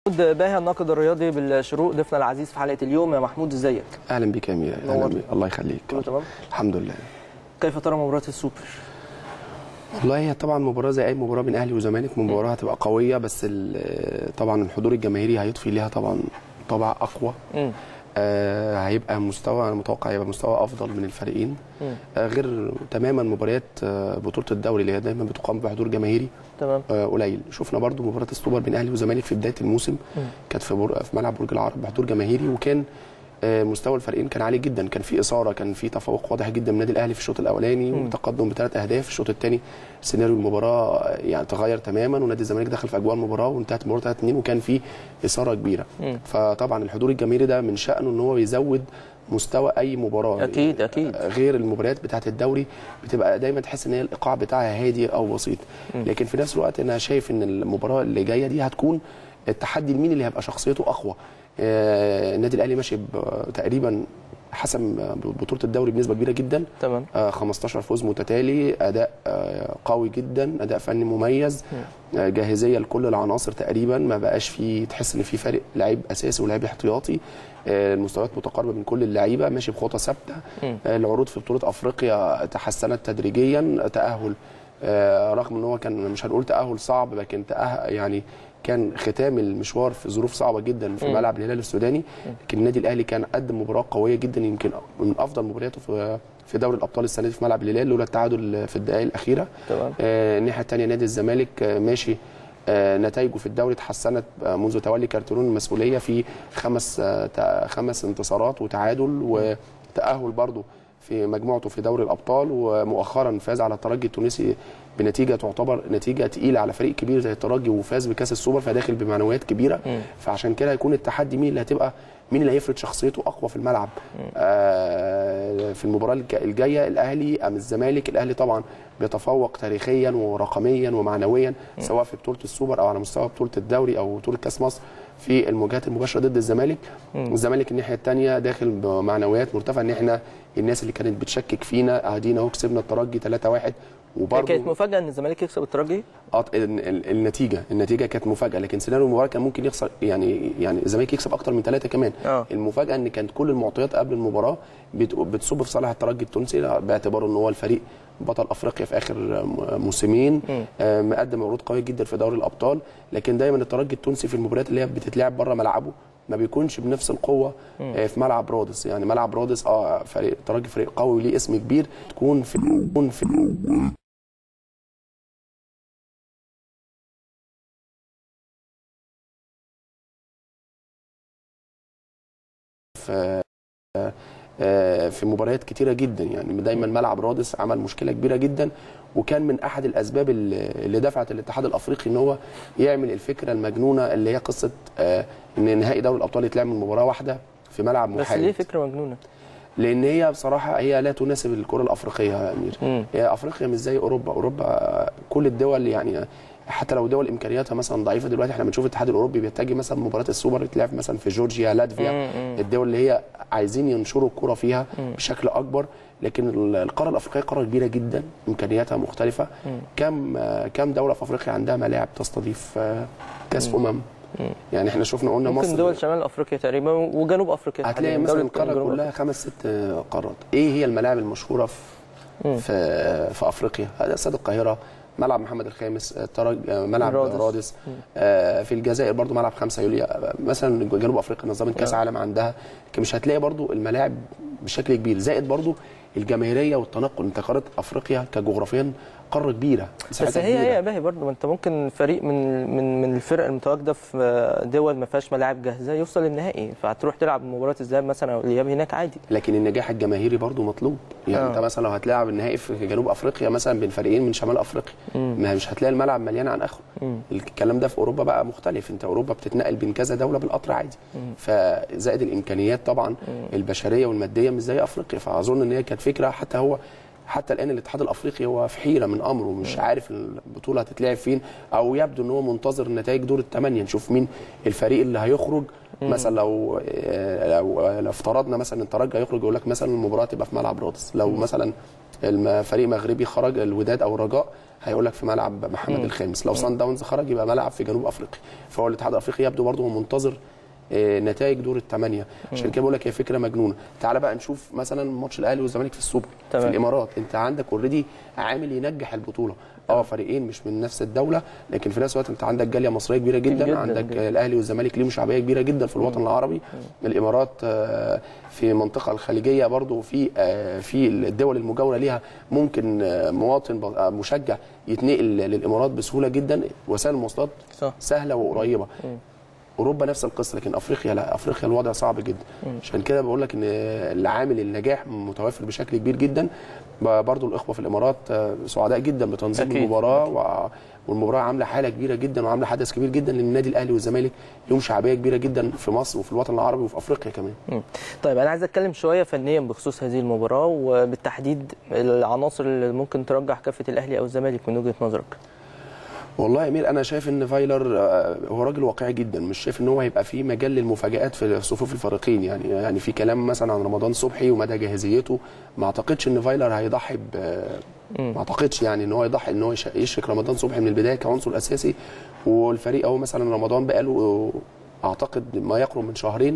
محمود باهي الناقد الرياضي بالشروق ضيفنا العزيز في حلقه اليوم يا محمود ازيك؟ اهلا بك يا امير اهلا نورني. بك الله يخليك كله تمام؟ الحمد لله كيف ترى مباراه السوبر؟ والله هي طبعا مباراه زي اي مباراه بين اهلي وزمالك مباراه هتبقى قويه بس ال- طبعا الحضور الجماهيري هيضفي ليها طبعا طابع اقوى امم آه هيبقى مستوى انا متوقع هيبقى مستوى افضل من الفريقين مم. آه غير تماما مباريات آه بطوله الدوري اللي هي دايما بتقام بحضور جماهيري تمام آه قليل شفنا برضو مباراه السوبر بين اهلي وزمالك في بدايه الموسم مم. كانت في, بر... في ملعب برج العرب بحضور جماهيري وكان آه، مستوى الفريقين كان عالي جدا كان في اثاره كان في تفوق واضح جدا من النادي الاهلي في الشوط الاولاني مم. وتقدم بثلاث اهداف الشوط الثاني سيناريو المباراه آه، يعني تغير تماما ونادي الزمالك دخل في اجواء المباراه وانتهت المباراه 3 2 وكان في اثاره كبيره مم. فطبعا الحضور الجماهيري ده من شانه ان هو يزود مستوى اي مباراه اكيد اكيد غير المباريات بتاعه الدوري بتبقى دايما تحس ان هي الايقاع بتاعها هادي او بسيط مم. لكن في نفس الوقت انا شايف ان المباراه اللي جايه دي هتكون التحدي لمين اللي هيبقى شخصيته اقوى آه، النادي الاهلي ماشي ب- تقريبا حسم بطوله الدوري بنسبه كبيره جدا تمام آه، 15 فوز متتالي اداء آه، قوي جدا اداء فني مميز آه، جاهزيه لكل العناصر تقريبا ما بقاش في تحس ان في فرق لعيب اساسي ولاعيب احتياطي آه، المستويات متقاربه من كل اللعيبه ماشي بخطى ثابته مم. آه، العروض في بطوله افريقيا تحسنت تدريجيا تاهل آه، رغم ان هو كان مش هنقول تاهل صعب لكن تأهل يعني كان ختام المشوار في ظروف صعبه جدا في مم. ملعب الهلال السوداني لكن النادي الاهلي كان قدم مباراه قويه جدا يمكن من افضل مبارياته في في دوري الابطال السنه دي في ملعب الهلال لولا التعادل في الدقائق الاخيره تمام آه، الناحيه الثانيه نادي الزمالك آه، ماشي آه، نتائجه في الدوري اتحسنت آه، منذ تولي كارترون المسؤوليه في خمس آه، تا- خمس انتصارات وتعادل وتاهل برضه في مجموعته في دوري الابطال ومؤخرا فاز على الترجي التونسي بنتيجه تعتبر نتيجه تقيله على فريق كبير زي الترجي وفاز بكاس السوبر فداخل بمعنويات كبيره مم. فعشان كده هيكون التحدي مين اللي هتبقى مين اللي هيفرض شخصيته اقوى في الملعب آه في المباراه الج- الجايه الاهلي ام الزمالك الاهلي طبعا بيتفوق تاريخيا ورقميا ومعنويا سواء في بطوله السوبر او على مستوى بطوله الدوري او بطوله كاس مصر في المواجهات المباشره ضد الزمالك مم. الزمالك الناحيه الثانيه داخل بمعنويات مرتفعه ان احنا الناس اللي كانت بتشكك فينا ادينا اهو كسبنا الترجي 3-1 كانت وبرضه مفاجاه ان الزمالك يكسب الترجي اه ال- ال- النتيجه النتيجه كانت مفاجاه لكن سيناريو المباراه كان ممكن يخسر يعني يعني الزمالك يكسب اكتر من ثلاثه كمان اه المفاجاه ان كانت كل المعطيات قبل المباراه بت- بتصب في صالح الترجي التونسي باعتباره ان هو الفريق بطل افريقيا في اخر م- موسمين مم. آه، مقدم عروض قويه جدا في دوري الابطال لكن دايما الترجي التونسي في المباريات اللي هي بتتلعب بره ملعبه ما بيكونش بنفس القوه آه، في ملعب رادس يعني ملعب رادس اه فريق الترجي فريق قوي وليه اسم كبير تكون في تكون في في آه، في مباريات كتيره جدا يعني دايما ملعب رادس عمل مشكله كبيره جدا وكان من احد الاسباب اللي اللي دفعت الاتحاد الافريقي ان هو يعمل الفكره المجنونه اللي هي قصه آه، ان نهائي دوري الابطال يتلعب من مباراه واحده في ملعب بس محايد ليه فكره مجنونه؟ لان هي بصراحه هي لا تناسب الكره الافريقيه يا امير مم. هي افريقيا مش زي اوروبا اوروبا كل الدول يعني حتى لو دول امكانياتها مثلا ضعيفه دلوقتي احنا بنشوف الاتحاد الاوروبي بيتجه مثلا مباراه السوبر يتلعب مثلا في جورجيا لاتفيا مم. الدول اللي هي عايزين ينشروا الكره فيها بشكل اكبر لكن ال- القاره الافريقيه قاره كبيره جدا امكانياتها مختلفه كم آه، كم دوله في افريقيا عندها ملاعب تستضيف آه، كاس امم يعني احنا شفنا قلنا ممكن مصر دول شمال افريقيا تقريبا وجنوب افريقيا هتلاقي تحديداً. مثلا دولة القاره جنوب كلها خمس ست آه، قارات ايه هي الملاعب المشهوره في مم. في في افريقيا هذا استاد القاهره ملعب محمد الخامس آه، ترج آه، ملعب رادس. رادس, آه، في الجزائر برضو ملعب 5 يوليو آه، مثلا جنوب افريقيا نظمت كاس آه. عالم عندها لكن مش هتلاقي برضو الملاعب بشكل كبير زائد برضو الجماهيريه والتنقل انت قاره افريقيا كجغرافيا قاره كبيره بس مساحتها هي كبيرة. هي يا باهي برضه ما انت ممكن فريق من من من الفرق المتواجده في دول ما فيهاش ملاعب جاهزه يوصل للنهائي فهتروح تلعب مباراه الذهاب مثلا او الاياب هناك عادي لكن النجاح الجماهيري برضو مطلوب يعني آه. آه. انت مثلا لو هتلاعب النهائي في جنوب افريقيا مثلا بين فريقين من شمال افريقيا ما مش هتلاقي الملعب مليان عن اخره مم. الكلام ده في اوروبا بقى مختلف انت اوروبا بتتنقل بين كذا دوله بالقطر عادي فزائد الامكانيات طبعا البشريه والماديه مش زي افريقيا فاظن ان هي كانت فكره حتى هو حتى الان الاتحاد الافريقي هو في حيره من امره مش عارف البطوله هتتلعب فين او يبدو ان هو منتظر نتائج دور الثمانيه نشوف مين الفريق اللي هيخرج مثلا لو آه، لو لو افترضنا مثلا الترجي هيخرج يقول لك مثلا المباراه تبقى في ملعب رادس لو مثلا الم- فريق مغربي خرج الوداد او الرجاء هيقول لك في ملعب محمد الخامس لو سان داونز خرج يبقى ملعب في جنوب افريقيا فهو الاتحاد الافريقي يبدو برضه هو منتظر آه، نتائج دور الثمانيه عشان كده بقول لك هي فكره مجنونه تعال بقى نشوف مثلا ماتش الاهلي والزمالك في السوبر في تمام. الامارات انت عندك اوريدي عامل ينجح البطوله اه فريقين مش من نفس الدوله لكن في نفس الوقت انت عندك جاليه مصريه كبيره جدا, جداً، عندك جداً. الاهلي والزمالك ليهم شعبيه كبيره جدا في الوطن العربي الامارات آه، في المنطقه الخليجيه برضو في آه، في الدول المجاوره ليها ممكن آه، مواطن ب- آه، مشجع يتنقل للامارات بسهوله جدا وسائل المواصلات صح. سهله وقريبه اوروبا نفس القصه لكن افريقيا لا افريقيا الوضع صعب جدا عشان كده بقول لك ان العامل النجاح متوفر بشكل كبير جدا ب- برضو الاخوه في الامارات آه، سعداء جدا بتنظيم أكيد، المباراه و... والمباراه عامله حاله كبيره جدا وعامله حدث كبير جدا لان النادي الاهلي والزمالك لهم شعبيه كبيره جدا في مصر وفي الوطن العربي وفي افريقيا كمان مم. طيب انا عايز اتكلم شويه فنيا بخصوص هذه المباراه وبالتحديد العناصر اللي ممكن ترجح كافه الاهلي او الزمالك من وجهه نظرك والله يا امير انا شايف ان فايلر آه، هو راجل واقعي جدا مش شايف ان هو هيبقى فيه مجال للمفاجات في صفوف الفريقين يعني يعني في كلام مثلا عن رمضان صبحي ومدى جاهزيته ما اعتقدش ان فايلر هيضحي ب ما اعتقدش يعني ان هو يضحي ان هو يش- يشرك رمضان صبحي من البدايه كعنصر اساسي والفريق اهو مثلا رمضان بقاله اعتقد ما يقرب من شهرين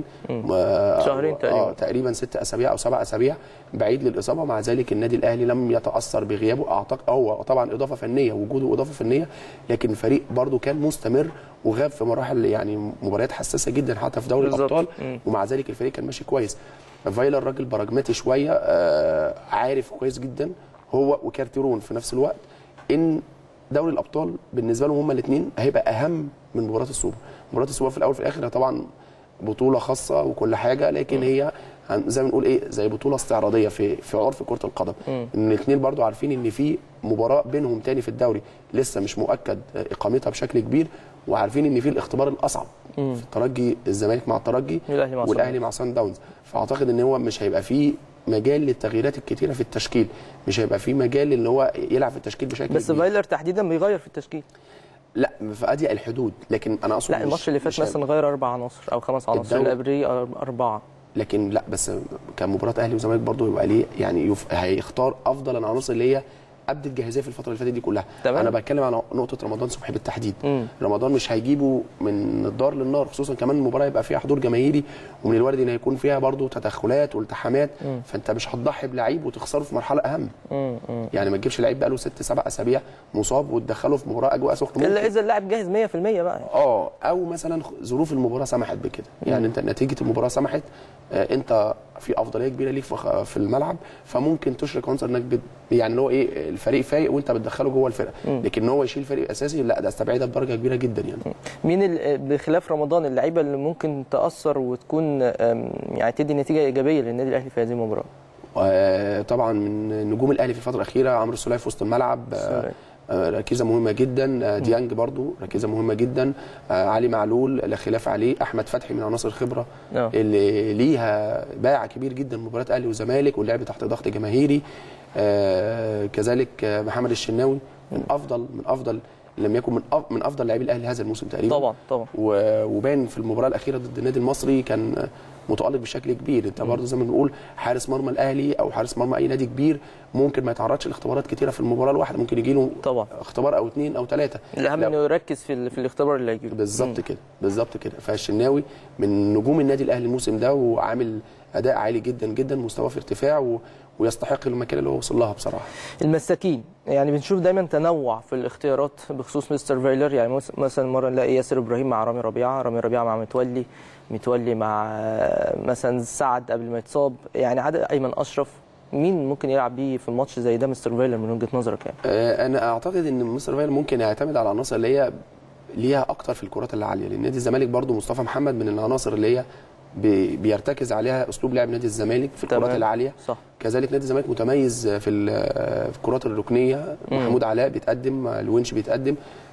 ما- شهرين تقريباً. اه تقريبا ست اسابيع او سبع اسابيع بعيد للاصابه مع ذلك النادي الاهلي لم يتاثر بغيابه اعتقد هو طبعا اضافه فنيه وجوده اضافه فنيه لكن الفريق برضو كان مستمر وغاب في مراحل يعني مباريات حساسه جدا حتى في دوري بالظبط. الابطال مم. ومع ذلك الفريق كان ماشي كويس فايلر راجل براجماتي شويه آه عارف كويس جدا هو وكارتيرون في نفس الوقت ان دوري الابطال بالنسبه لهم هما الاثنين هيبقى اهم من مباراه السوبر مباراه السوبر في الاول وفي الاخر هي طبعا بطوله خاصه وكل حاجه لكن هي هن- زي ما نقول ايه زي بطوله استعراضيه في في عرف كره القدم ان الاثنين برضو عارفين ان في مباراه بينهم تاني في الدوري لسه مش مؤكد اقامتها بشكل كبير وعارفين ان في الاختبار الاصعب في الترجي الزمالك مع الترجي والأهلي مع صن والاهلي مع سان داونز فاعتقد ان هو مش هيبقى فيه مجال للتغييرات الكتيره في التشكيل مش هيبقى فيه مجال ان هو يلعب في التشكيل بشكل بس كبير. فايلر تحديدا بيغير في التشكيل لا في اضيق الحدود لكن انا اقصد لا مش- الماتش اللي فات مش هيبقى- مثلا غير اربع عناصر او خمس عناصر الدوري- الابري اربعه لكن لا بس كمباراه اهلي وزمالك برضو يبقى ليه يعني يف... هيختار افضل العناصر اللي هي ابدت جاهزيه في الفتره اللي فاتت دي كلها تمام. انا بتكلم على نقطه رمضان صبحي بالتحديد مم. رمضان مش هيجيبه من الدار للنار خصوصا كمان المباراه يبقى فيها حضور جماهيري ومن الوارد ان هيكون فيها برضو تدخلات والتحامات فانت مش هتضحي بلعيب وتخسره في مرحله اهم مم. مم. يعني ما تجيبش لعيب بقاله ست سبع اسابيع مصاب وتدخله في مباراه اجواء سخنه الا ممكن- اذا اللاعب جاهز 100% بقى اه او مثلا ظروف المباراه سمحت بكده يعني انت نتيجه المباراه سمحت آه، انت في افضليه كبيره ليك في خ- في الملعب فممكن تشرك عنصر انك بت يعني اللي هو ايه الفريق فايق وانت بتدخله جوه الفرقه لكن ان هو يشيل فريق اساسي لا ده استبعدها بدرجه كبيره جدا يعني مين ال- بخلاف رمضان اللعيبه اللي ممكن تاثر وتكون أم، يعني تدي نتيجه ايجابيه للنادي الاهلي في هذه المباراه آه، طبعا من نجوم الاهلي في الفتره الاخيره عمرو السوليه في وسط الملعب آه، السولية. آه، ركيزه مهمه جدا آه، ديانج برضو ركيزه مهمه جدا آه، علي معلول لا خلاف عليه احمد فتحي من عناصر الخبره آه. اللي ليها باع كبير جدا مباراه اهلي وزمالك واللعب تحت ضغط جماهيري آه، كذلك آه، محمد الشناوي من افضل من افضل لم يكن من أف- من افضل لاعبي الاهلي هذا الموسم تقريبا طبعا طبعا و- وبان في المباراه الاخيره ضد النادي المصري كان متالق بشكل كبير انت برضه زي ما بنقول حارس مرمى الاهلي او حارس مرمى اي نادي كبير ممكن ما يتعرضش لاختبارات كتيره في المباراه الواحده ممكن يجي له طبعا. اختبار او اثنين او ثلاثه الاهم انه يركز في ال- في الاختبار اللي هيجيله بالظبط كده بالظبط كده فالشناوي من نجوم النادي الاهلي الموسم ده وعامل اداء عالي جدا جدا مستواه في ارتفاع و... ويستحق المكان اللي هو وصل لها بصراحه المساكين يعني بنشوف دايما تنوع في الاختيارات بخصوص مستر فايلر يعني مس- مثلا مره نلاقي ياسر ابراهيم مع رامي ربيعه رامي ربيعه مع متولي متولي مع آه، مثلا سعد قبل ما يتصاب يعني عدد ايمن اشرف مين ممكن يلعب بيه في الماتش زي ده مستر فايلر من وجهه نظرك يعني آه، انا اعتقد ان مستر فايلر ممكن يعتمد على العناصر اللي هي ليها اكتر في الكرات العاليه لان نادي الزمالك برضو مصطفى محمد من العناصر اللي هي بي- بيرتكز عليها اسلوب لعب نادي الزمالك في الكرات تمام. العاليه صح كذلك نادي الزمالك متميز في ال- في الكرات الركنيه محمود علاء بيتقدم الونش بيتقدم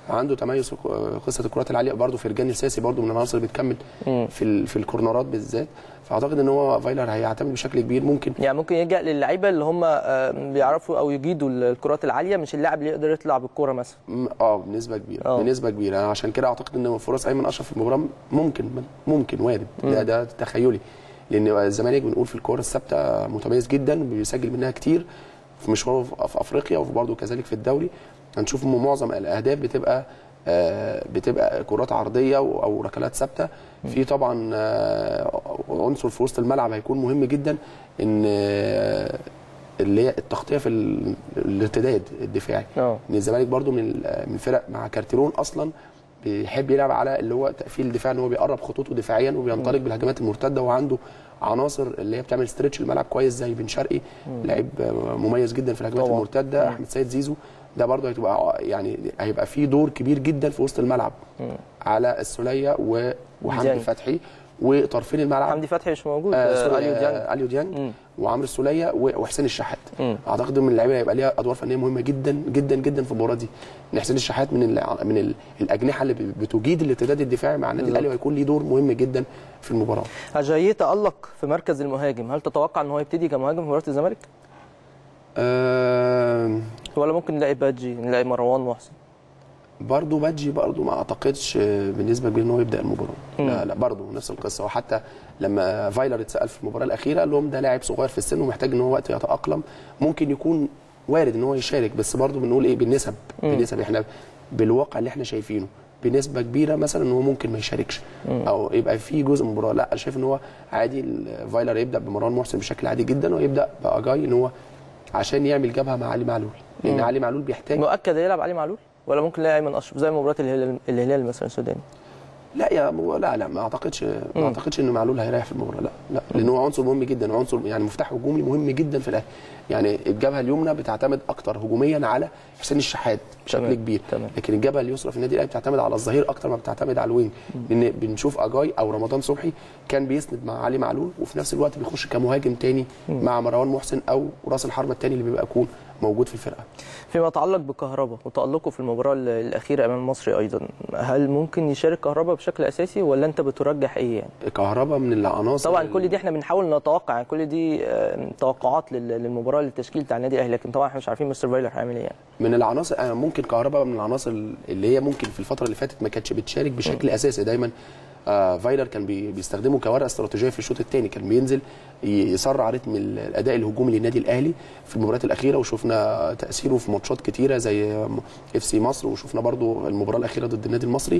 عنده تميز في قصه الكرات العاليه برضه فرجاني الساسي برضه من العناصر اللي بتكمل في ال- في الكورنرات بالذات فاعتقد ان هو فايلر هيعتمد بشكل كبير ممكن يعني ممكن يلجا للعيبه اللي هم آه، بيعرفوا او يجيدوا الكرات العاليه مش اللاعب اللي يقدر يطلع بالكوره مثلا م- اه بنسبه كبيره آه. بنسبه كبيره أنا عشان كده اعتقد ان فرص ايمن اشرف في المباراه ممكن ممكن وارد ده ده تخيلي لان الزمالك بنقول في الكوره الثابته متميز جدا بيسجل منها كتير في مشواره في في افريقيا وبرده كذلك في الدوري هنشوف إن معظم الاهداف بتبقى آه، بتبقى كرات عرضيه او أو ركلات ثابته في طبعا آه، عنصر في وسط الملعب هيكون مهم جدا ان آه، اللي هي التغطيه في ال- الارتداد الدفاعي اه ان الزمالك برضو من ال- من الفرق مع كارتيرون اصلا بيحب يلعب على اللي هو تقفيل الدفاع ان هو بيقرب خطوطه دفاعيا وبينطلق بالهجمات المرتده وعنده عناصر اللي هي بتعمل ستريتش الملعب كويس زي بن شرقي لعيب مميز جدا في الهجمات طبعا. المرتده احمد سيد زيزو ده برضه هتبقى يعني هيبقى فيه دور كبير جدا في وسط الملعب على السوليه و- وحمدي ديانج. فتحي وطرفين الملعب حمدي فتحي مش موجود آه، آه، سوري، اليو ديانج آه، اليو ديانج مم. وعمرو السوليه و- وحسين الشحات مم. اعتقد من اللعيبه هيبقى ليها ادوار فنيه مهمه جدا جدا جدا في المباراه دي ان حسين الشحات من ال من ال الاجنحه اللي بتجيد الارتداد الدفاعي مع النادي بالظبط. الاهلي وهيكون ليه دور مهم جدا في المباراه اجاييه تالق في مركز المهاجم هل تتوقع ان هو يبتدي كمهاجم في مباراه الزمالك آه ولا ممكن نلاقي بادجي نلاقي مروان محسن برضه بادجي برضه ما اعتقدش آه، بنسبه كبيره ان هو يبدا المباراه مم. لا لا برضه نفس القصه وحتى لما فايلر اتسال في المباراه الاخيره قال لهم ده لاعب صغير في السن ومحتاج ان هو وقت يتاقلم ممكن يكون وارد ان هو يشارك بس برضه بنقول ايه بالنسب مم. بالنسب احنا بالواقع اللي احنا شايفينه بنسبه كبيره مثلا ان هو ممكن ما يشاركش او يبقى في جزء من المباراه لا انا شايف ان هو عادي ال- فايلر يبدا بمروان محسن بشكل عادي جدا ويبدا باجاي ان هو عشان يعمل جبهه مع علي معلول لان مم. علي معلول بيحتاج مؤكد يلعب علي معلول ولا ممكن نلاقي ايمن اشرف زي مباراه الهلال الهلال مثلا السوداني لا يا مو لا لا ما اعتقدش ما مم. اعتقدش ان معلول هيريح في المباراه لا لا لان هو عنصر مهم جدا عنصر يعني مفتاح هجومي مهم جدا في الاهلي يعني الجبهه اليمنى بتعتمد اكتر هجوميا على حسين الشحات بشكل تمام، كبير تمام. لكن الجبهه اليسرى في النادي الاهلي بتعتمد على الظهير اكتر ما بتعتمد على الوينج لان بنشوف اجاي او رمضان صبحي كان بيسند مع علي معلول وفي نفس الوقت بيخش كمهاجم تاني مع مروان محسن او راس الحربه التاني اللي بيبقى يكون موجود في الفرقه فيما يتعلق بكهربا وتألقه في المباراة ال- الأخيرة أمام المصري أيضا هل ممكن يشارك كهربا بشكل أساسي ولا أنت بترجح إيه يعني؟ كهربا من العناصر طبعا كل دي احنا بنحاول نتوقع يعني كل دي آه، توقعات لل- للمباراة للتشكيل بتاع النادي الأهلي لكن طبعا احنا مش عارفين مستر فايلر هيعمل إيه يعني. من العناصر انا ممكن كهربا من العناصر اللي هي ممكن في الفتره اللي فاتت ما كانتش بتشارك بشكل اساسي دايما آه فايلر كان بي بيستخدمه كورقه استراتيجيه في الشوط الثاني كان بينزل ي- يسرع رتم الاداء الهجومي للنادي الاهلي في المباريات الاخيره وشفنا تاثيره في ماتشات كتيره زي اف سي مصر وشفنا برضو المباراه الاخيره ضد النادي المصري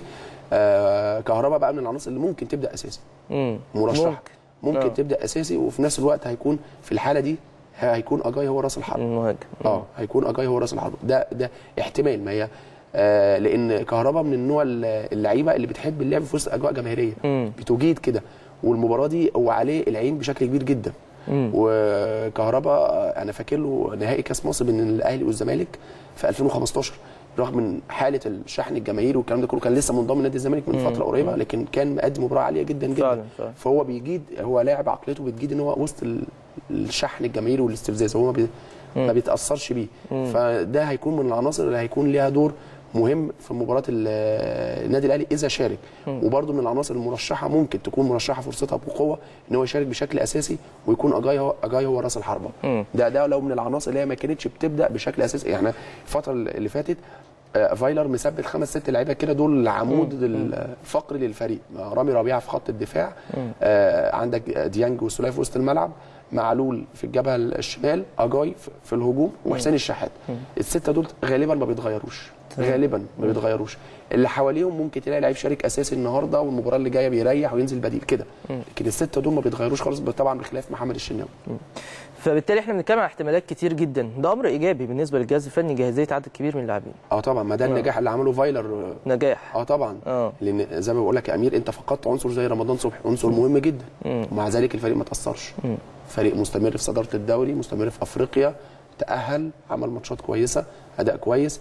آه كهربا بقى من العناصر اللي ممكن تبدا اساسي ممكن مرشح ممكن, ممكن آه. تبدا اساسي وفي نفس الوقت هيكون في الحاله دي هيكون اجاي هو راس الحرب المهاجم اه هيكون اجاي هو راس الحرب ده ده احتمال ما هي آه لان كهربا من النوع ال- اللعيبه اللي بتحب اللعب في وسط اجواء جماهيريه مم. بتجيد كده والمباراه دي هو عليه العين بشكل كبير جدا مم. وكهربا آه، انا فاكر له نهائي كاس مصر بين الاهلي والزمالك في 2015 رغم من حاله الشحن الجماهيري والكلام ده كله كان لسه منضم نادي الزمالك من فتره قريبه لكن كان مقدم مباراه عاليه جدا جدا فعلا فعلا فهو بيجيد هو لاعب عقليته بتجيد ان هو وسط ال- الشحن الجماهيري والاستفزاز هو ما, بي ما بيتاثرش بيه فده هيكون من العناصر اللي هيكون ليها دور مهم في مباراه ال- النادي الاهلي اذا شارك وبرده من العناصر المرشحه ممكن تكون مرشحه فرصتها بقوه ان هو يشارك بشكل اساسي ويكون اجاي هو اجاي هو راس الحربه مم. ده ده لو من العناصر اللي هي ما كانتش بتبدا بشكل اساسي يعني الفتره اللي فاتت آه، فايلر مثبت خمس ست لعيبه كده دول العمود الفقري للفريق آه، رامي ربيعه في خط الدفاع آه عندك ديانج والسوليه في وسط الملعب معلول في الجبهه الشمال اجاي في- في الهجوم وحسين الشحات السته دول غالبا ما بيتغيروش غالبا ما بيتغيروش اللي حواليهم ممكن تلاقي لعيب شارك اساسي النهارده والمباراه اللي جايه بيريح وينزل بديل كده لكن السته دول ما بيتغيروش خالص طبعا بخلاف محمد الشناوي فبالتالي احنا بنتكلم عن احتمالات كتير جدا ده أمر إيجابي بالنسبة للجهاز الفني جاهزية عدد كبير من اللاعبين اه طبعا ما ده النجاح اللي عمله فايلر نجاح اه طبعا اه لان زي ما بقول لك يا امير انت فقدت عنصر زي رمضان صبحي عنصر مهم جدا مم. ومع ذلك الفريق ما تاثرش مم. فريق مستمر في صداره الدوري مستمر في افريقيا تاهل عمل ماتشات كويسه اداء كويس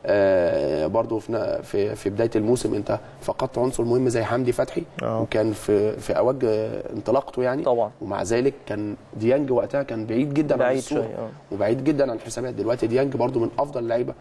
آه برضو في نا- في في بدايه الموسم انت فقدت عنصر مهم زي حمدي فتحي آه. وكان في في اوج آه، انطلاقته يعني طبعا ومع ذلك كان ديانج وقتها كان بعيد جدا عن بعيد الصوره شوية اه وبعيد جدا عن الحسابات دلوقتي ديانج برضو من افضل اللعيبه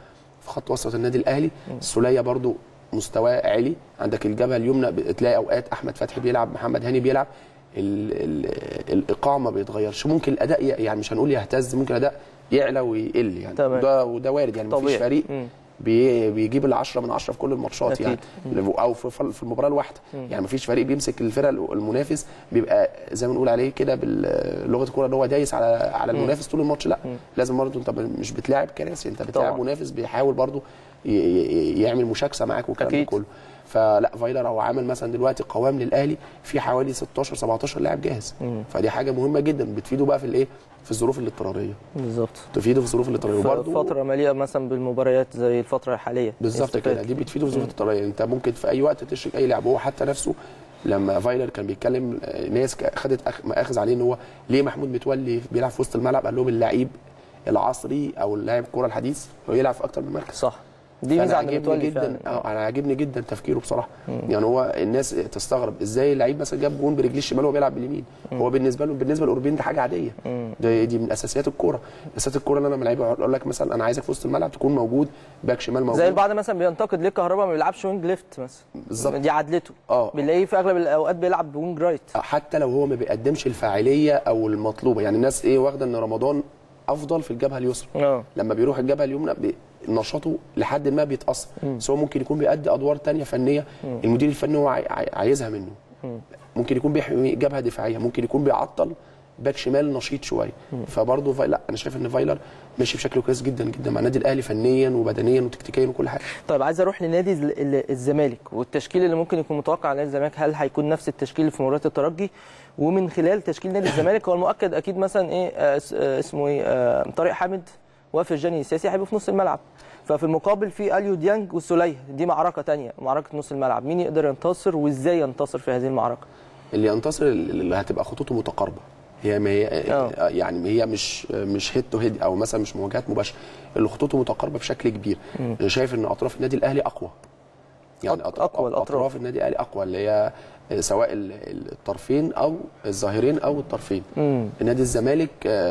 في خط وسط النادي الاهلي السوليه برضو مستواه عالي عندك الجبهه اليمنى بتلاقي اوقات احمد فتحي بيلعب محمد هاني بيلعب ال ال الايقاع ما بيتغيرش ممكن الاداء ي- يعني مش هنقول يهتز ممكن الاداء يعلى ويقل يعني تمام. ده وده وارد يعني مفيش طبيعي. فريق مم. بي بيجيب العشرة من عشرة في كل الماتشات أكيد. يعني او في في المباراه الواحده يعني مفيش فريق بيمسك الفرقه المنافس بيبقى زي ما نقول عليه كده بلغه الكوره ان هو دايس على على المنافس طول الماتش لا لازم برضه انت مش بتلاعب كراسي انت بتلاعب طبعا. منافس بيحاول برضه ي- ي- يعمل مشاكسه معاك والكلام ده أكيد. كله فلا فايلر هو عامل مثلا دلوقتي قوام للاهلي في حوالي 16 17 لاعب جاهز فدي حاجه مهمه جدا بتفيده بقى في الايه في الظروف الاضطراريه بالظبط تفيده في الظروف الاضطراريه ف- وبرضه فتره مليئه مثلا بالمباريات زي الفتره الحاليه بالظبط يستفاد. كده دي بتفيده في ظروف اضطراريه انت ممكن في اي وقت تشرك اي لاعب هو حتى نفسه لما فايلر كان بيتكلم آه، ناس ك- خدت أخ- مآخذ عليه ان هو ليه محمود متولي بيلعب في وسط الملعب قال لهم اللعيب العصري او اللاعب الكوره الحديث هو يلعب في اكتر من مركز صح دي فأنا ميزه عند عاجبني متولي جدا فعلا اه انا عاجبني جدا تفكيره بصراحه يعني هو الناس تستغرب ازاي اللعيب مثلا جاب جون برجليه الشمال وهو بيلعب باليمين هو بالنسبه له بالنسبه للاوروبيين دي حاجه عاديه دي, دي من اساسيات الكوره اساسيات الكوره ان انا لما لعيب اقول لك مثلا انا عايزك في وسط الملعب تكون موجود باك شمال موجود زي البعض مثلا بينتقد ليه كهربا ما بيلعبش وينج ليفت مثلا بالظبط. دي عدلته اه بنلاقيه في اغلب الاوقات بيلعب وينج رايت حتى لو هو ما بيقدمش الفاعليه او المطلوبه يعني الناس ايه واخده ان رمضان افضل في الجبهه اليسرى اه لما بيروح الجبهه اليمنى بي- نشاطه لحد ما بيتاثر بس هو ممكن يكون بيأدي ادوار تانية فنيه المدير الفني هو عاي- عاي- عايزها منه ممكن يكون بيحمي جبهه دفاعيه ممكن يكون بيعطل باك شمال نشيط شويه فبرضه فاي... لا انا شايف ان فايلر ماشي بشكل كويس جدا جدا مع النادي الاهلي فنيا وبدنيا وتكتيكيا وكل حاجه طيب عايز اروح لنادي الز- ال- الزمالك والتشكيل اللي ممكن يكون متوقع على نادي الزمالك هل هيكون نفس التشكيل اللي في مباراه الترجي ومن خلال تشكيل نادي الزمالك هو المؤكد اكيد مثلا ايه آه، اس- آه، اسمه ايه آه، طارق حامد وفرجاني السياسي هيبقوا في نص الملعب ففي المقابل في اليو ديانج والسوليه دي معركه تانية معركه نص الملعب مين يقدر ينتصر وازاي ينتصر في هذه المعركه اللي ينتصر اللي هتبقى خطوطه متقاربه هي ما هي آه. يعني ما هي مش مش هيد تو هيد او مثلا مش مواجهات مباشره اللي خطوطه متقاربه بشكل كبير انا شايف ان اطراف النادي الاهلي اقوى يعني أق- أط- أقوى الأطراف. اطراف النادي الاهلي اقوى اللي هي سواء ال- ال- الطرفين او الظاهرين او الطرفين امم نادي الزمالك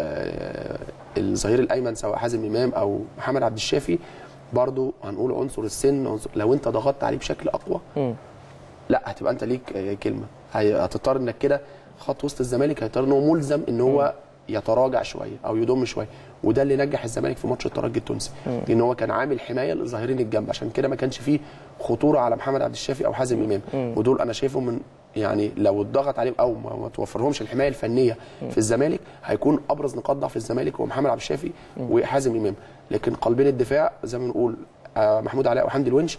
آه، الظهير الايمن سواء حازم امام او محمد عبد الشافي برضو هنقول عنصر السن عنصر لو انت ضغطت عليه بشكل اقوى لا هتبقى انت ليك آه، كلمه هي- هتضطر انك كده خط وسط الزمالك هيضطر ان هو ملزم ان هو يتراجع شويه او يضم شويه وده اللي نجح الزمالك في ماتش الترجي التونسي لان هو كان عامل حمايه لظاهرين الجنب عشان كده ما كانش فيه خطوره على محمد عبد الشافي او حازم امام ودول انا شايفهم من يعني لو اتضغط عليهم او ما ما توفرهمش الحمايه الفنيه في الزمالك هيكون ابرز نقاط ضعف الزمالك هو محمد عبد الشافي وحازم امام لكن قلبين الدفاع زي ما بنقول آه، محمود علاء وحمدي الونش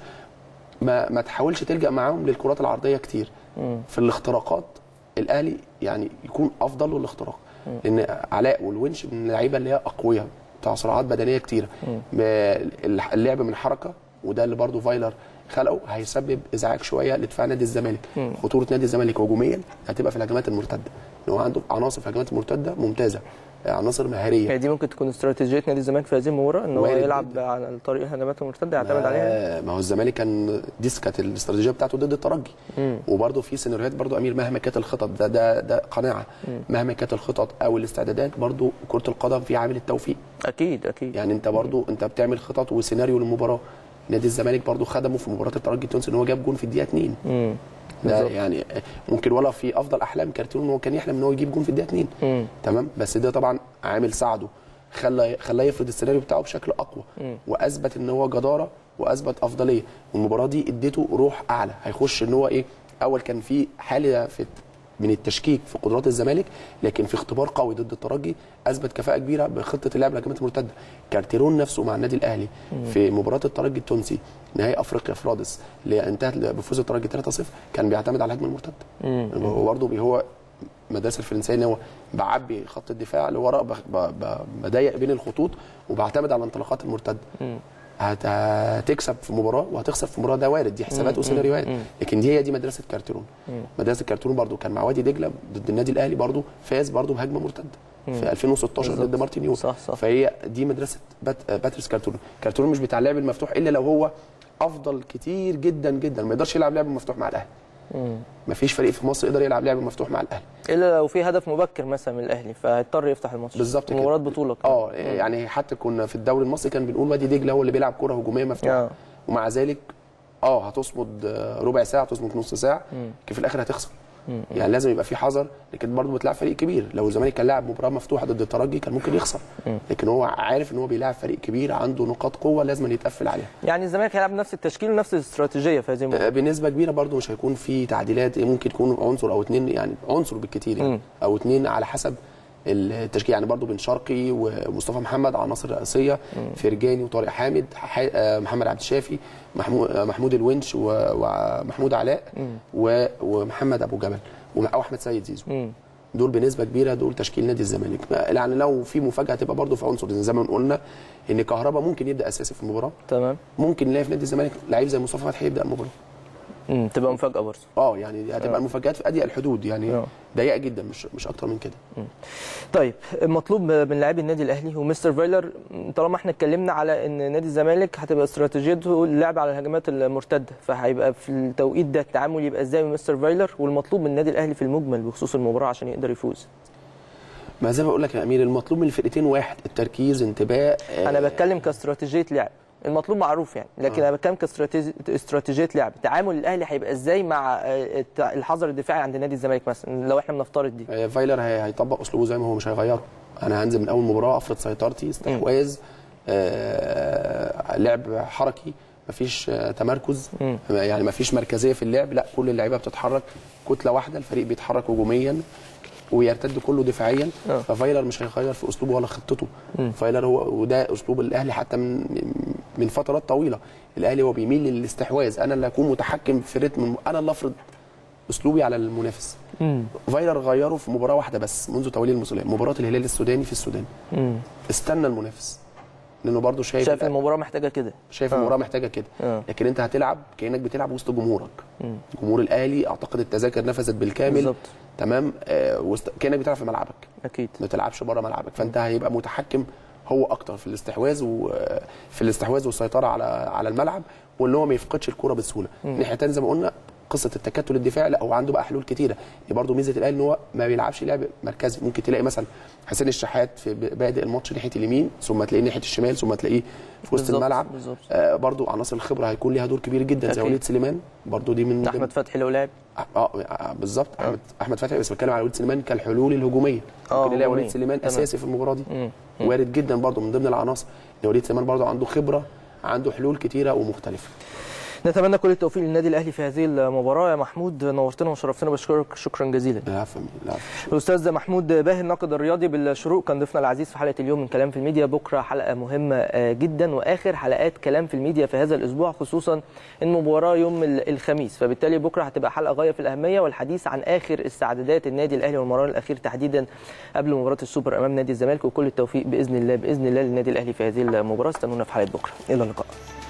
ما ما تحاولش تلجا معاهم للكرات العرضيه كتير في الاختراقات الاهلي يعني يكون افضل له الاختراق لان علاء والونش من اللعيبه اللي هي اقوياء بتاع سرعات بدنيه كتيره ما- اللعب من حركه وده اللي برضو فايلر خلقه هيسبب ازعاج شويه لدفاع نادي الزمالك خطوره نادي الزمالك هجوميا هتبقى في الهجمات المرتده ان هو عنده عناصر في الهجمات المرتده ممتازه عناصر مهاريه هي دي ممكن تكون استراتيجيه نادي الزمالك في هذه المباراه ان هو وارد يلعب جداً. على طريق الهجمات المرتده يعتمد عليها آه، ما هو الزمالك كان دي كانت الاستراتيجيه بتاعته ضد الترجي وبرده في سيناريوهات برده امير مهما كانت الخطط ده ده ده قناعه مهما كانت الخطط او الاستعدادات برده كره القدم في عامل التوفيق اكيد اكيد يعني انت برده انت بتعمل خطط وسيناريو للمباراه نادي الزمالك برده خدمه في مباراه الترجي التونسي ان هو جاب جون في الدقيقه 2 امم ده بالظبط. يعني ممكن ولا في افضل احلام كارتيرون ان هو كان يحلم ان هو يجيب جون في الدقيقه 2 امم تمام بس ده طبعا عامل ساعده خلى خلاه يفرض السيناريو بتاعه بشكل اقوى واثبت ان هو جداره واثبت افضليه والمباراه دي اديته روح اعلى هيخش ان هو ايه اول كان في حاله في من التشكيك في قدرات الزمالك لكن في اختبار قوي ضد الترجي اثبت كفاءه كبيره بخطه اللعب الهجمات المرتده كارتيرون نفسه مع النادي الاهلي في مباراه الترجي التونسي نهائي افريقيا في رادس اللي انتهت بفوز الترجي 3-0 كان بيعتمد على الهجمه المرتده هو برضه هو المدرسه الفرنسيه ان هو بعبي خط الدفاع اللي ورا ب- ب- ب- بضيق بين الخطوط وبعتمد على الانطلاقات المرتده هت- هتكسب في مباراه وهتخسر في مباراه ده وارد دي حسابات وسيناريوهات لكن دي هي دي مدرسه كارتيرون مدرسه كارتيرون برضو كان مع وادي دجله ضد النادي الاهلي برضو فاز برضو بهجمه مرتده في 2016 ضد بالظبط. مارتن يو صح، صح. فهي دي مدرسه بات باتريس كارتيرون كارتيرون مش بتاع اللعب المفتوح الا لو هو افضل كتير جدا جدا ما يقدرش يلعب لعب مفتوح مع الاهلي مفيش فريق في مصر يقدر يلعب لعب مفتوح مع الاهلي الا لو في هدف مبكر مثلا من الاهلي فهيضطر يفتح الماتش بالظبط كده. مباراه بطوله كمان. اه يعني حتى كنا في الدوري المصري كان بنقول وادي دجله هو اللي بيلعب كره هجوميه مفتوحه آه. ومع ذلك اه هتصمد آه، ربع ساعه هتصمد نص ساعه لكن في الاخر هتخسر يعني لازم يبقى في حذر لكن برضه بتلعب فريق كبير لو الزمالك كان لاعب مباراه مفتوحه ضد الترجي كان ممكن يخسر لكن هو عارف ان هو بيلاعب فريق كبير عنده نقاط قوه لازم يتقفل عليها يعني الزمالك هيلعب نفس التشكيل ونفس الاستراتيجيه في هذه المباراه آه، بنسبه كبيره برضه مش هيكون في تعديلات ممكن يكون عنصر او اتنين يعني عنصر بالكتير يعني او اتنين على حسب التشكيل يعني برضه بن شرقي ومصطفى محمد عناصر رئيسيه فرجاني وطارق حامد ح- آه، محمد عبد الشافي محمود آه، محمود الونش و- ومحمود علاء و- ومحمد ابو جبل وم- او احمد سيد زيزو مم. دول بنسبه كبيره دول تشكيل نادي الزمالك يعني لو في مفاجاه هتبقى برضه في عنصر زي ما قلنا ان كهربا ممكن يبدا اساسي في المباراه تمام ممكن نلاقي في نادي الزمالك لعيب زي مصطفى فتحي يبدا المباراه مم. تبقى مفاجاه برضه اه يعني دي هتبقى المفاجآت في اضيق الحدود يعني آه. ضيقه جدا مش مش اكتر من كده طيب مطلوب من لاعبي النادي الاهلي ومستر فايلر طالما احنا اتكلمنا على ان نادي الزمالك هتبقى استراتيجيته اللعب على الهجمات المرتده فهيبقى في التوقيت ده التعامل يبقى ازاي من مستر فايلر والمطلوب من النادي الاهلي في المجمل بخصوص المباراه عشان يقدر يفوز ما زي ما بقول لك يا امير المطلوب من الفرقتين واحد التركيز انتباه آه، انا بتكلم كاستراتيجيه لعب المطلوب معروف يعني لكن انا بتكلم كاستراتيجيه لعب تعامل الاهلي هيبقى ازاي مع آه، الت- الحذر الدفاعي عند نادي الزمالك مثلا لو احنا بنفترض دي آه، فايلر هي- هيطبق اسلوبه زي ما هو مش هيغيره انا هنزل من اول مباراه افرض سيطرتي استحواذ آه لعب حركي مفيش آه تمركز مم. يعني مفيش مركزيه في اللعب لا كل اللعيبه بتتحرك كتله واحده الفريق بيتحرك هجوميا ويرتد كله دفاعيا آه. ففايلر مش هيغير في اسلوبه ولا خطته فايلر هو وده اسلوب الاهلي حتى من من فترات طويله الاهلي هو بيميل للاستحواذ انا اللي اكون متحكم في رتم انا اللي افرض اسلوبي على المنافس مم. فايلر غيره في مباراه واحده بس منذ توليه المسؤوليه مباراه الهلال السوداني في السودان مم. استنى المنافس لانه برضه شايف شايف المباراه محتاجه كده شايف آه. المباراه محتاجه كده آه. لكن انت هتلعب كانك بتلعب وسط جمهورك جمهور الاهلي اعتقد التذاكر نفذت بالكامل بالظبط. تمام آه وسط... كانك بتلعب في ملعبك اكيد ما تلعبش بره ملعبك فانت هيبقى متحكم هو اكتر في الاستحواذ وفي الاستحواذ والسيطره على على الملعب وان هو ما يفقدش الكره بسهوله الناحيه الثانيه زي ما قلنا قصه التكتل الدفاعي لا هو عنده بقى حلول كتيره دي برضه ميزه الاهلي ان هو ما بيلعبش لعب مركزي ممكن تلاقي مثلا حسين الشحات في بادئ الماتش ناحيه اليمين ثم تلاقيه ناحيه الشمال ثم تلاقيه في وسط بالظبط، الملعب بالظبط. آه برضه عناصر الخبره هيكون ليها دور كبير جدا زي أكيد. وليد سليمان برضه دي من احمد فتحي لو لعب اه آه، بالظبط احمد احمد فتحي بس بتكلم على وليد سليمان كالحلول الهجوميه آه، ممكن نلاقي هجومية. وليد سليمان تمام. اساسي في المباراه دي مم. وارد جدا برضه من ضمن العناصر ان وليد سليمان برضه عنده خبره عنده حلول كتيره ومختلفه نتمنى كل التوفيق للنادي الاهلي في هذه المباراه يا محمود نورتنا وشرفتنا بشكرك شكرا جزيلا العفو العفو الاستاذ محمود باهي الناقد الرياضي بالشروق كان ضيفنا العزيز في حلقه اليوم من كلام في الميديا بكره حلقه مهمه آه، جدا واخر حلقات كلام في الميديا في هذا الاسبوع خصوصا المباراه يوم ال- الخميس فبالتالي بكره هتبقى حلقه غايه في الاهميه والحديث عن اخر استعدادات النادي الاهلي والمران الاخير تحديدا قبل مباراه السوبر امام نادي الزمالك وكل التوفيق باذن الله باذن الله للنادي الاهلي في هذه المباراه استنونا في حلقه بكره الى اللقاء